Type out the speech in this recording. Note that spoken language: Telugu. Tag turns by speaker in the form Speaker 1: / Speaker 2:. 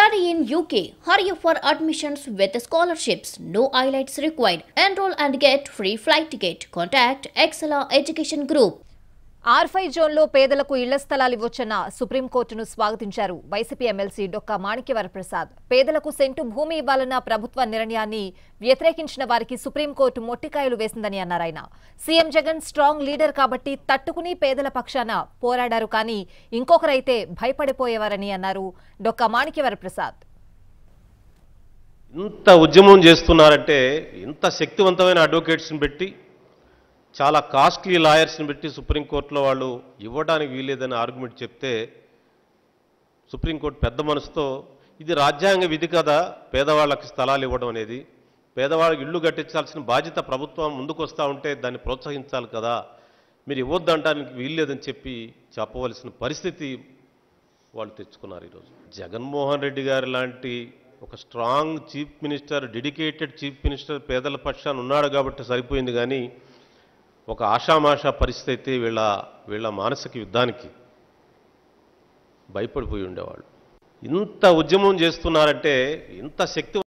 Speaker 1: Study in UK. Hurry for admissions with scholarships. No IELTS required. Enroll and get free flight ticket. Contact Excella Education Group.
Speaker 2: ఆర్ఫై జోన్లో పేదలకు ఇళ్ల స్థలాలు ఇవ్వొచ్చన్న సుప్రీంకోర్టును స్వాగతించారు వైసీపీ ఎమ్మెల్సీ డొక్కా మాణిక్యవరప్రసాద్ పేదలకు సెంటు భూమి ఇవ్వాలన్న ప్రభుత్వ నిర్ణయాన్ని వ్యతిరేకించిన వారికి సుప్రీంకోర్టు మొట్టికాయలు వేసిందని అన్నారు ఆయన సీఎం జగన్ స్ట్రాంగ్ లీడర్ కాబట్టి తట్టుకుని పేదల పక్షాన పోరాడారు కానీ ఇంకొకరైతే భయపడిపోయేవారని అన్నారు డొక్కా మాణిక్యవరప్రసాద్
Speaker 3: ఇంత ఉద్యమం చేస్తున్నారంటే ఇంత శక్తివంతమైన అడ్వకేట్స్ని పెట్టి చాలా కాస్ట్లీ లాయర్స్ని పెట్టి సుప్రీంకోర్టులో వాళ్ళు ఇవ్వడానికి వీలేదని ఆర్గ్యుమెంట్ చెప్తే సుప్రీంకోర్టు పెద్ద మనసుతో ఇది రాజ్యాంగ విధి కదా పేదవాళ్ళకి స్థలాలు ఇవ్వడం అనేది పేదవాళ్ళకి ఇళ్ళు కట్టించాల్సిన బాధ్యత ప్రభుత్వం ముందుకు వస్తూ ఉంటే దాన్ని ప్రోత్సహించాలి కదా మీరు ఇవ్వద్దంటానికి వీల్లేదని చెప్పి చెప్పవలసిన పరిస్థితి వాళ్ళు తెచ్చుకున్నారు ఈరోజు జగన్మోహన్ రెడ్డి గారి లాంటి ఒక strong chief minister dedicated chief minister పేదల పక్షాన ఉన్నాడు కాబట్టి సరిపోయింది కానీ ఒక ఆషామాషా పరిస్థితి అయితే వీళ్ళ వీళ్ళ మానసిక యుద్ధానికి భయపడిపోయి ఉండేవాళ్ళు ఇంత ఉద్యమం చేస్తున్నారంటే ఇంత శక్తి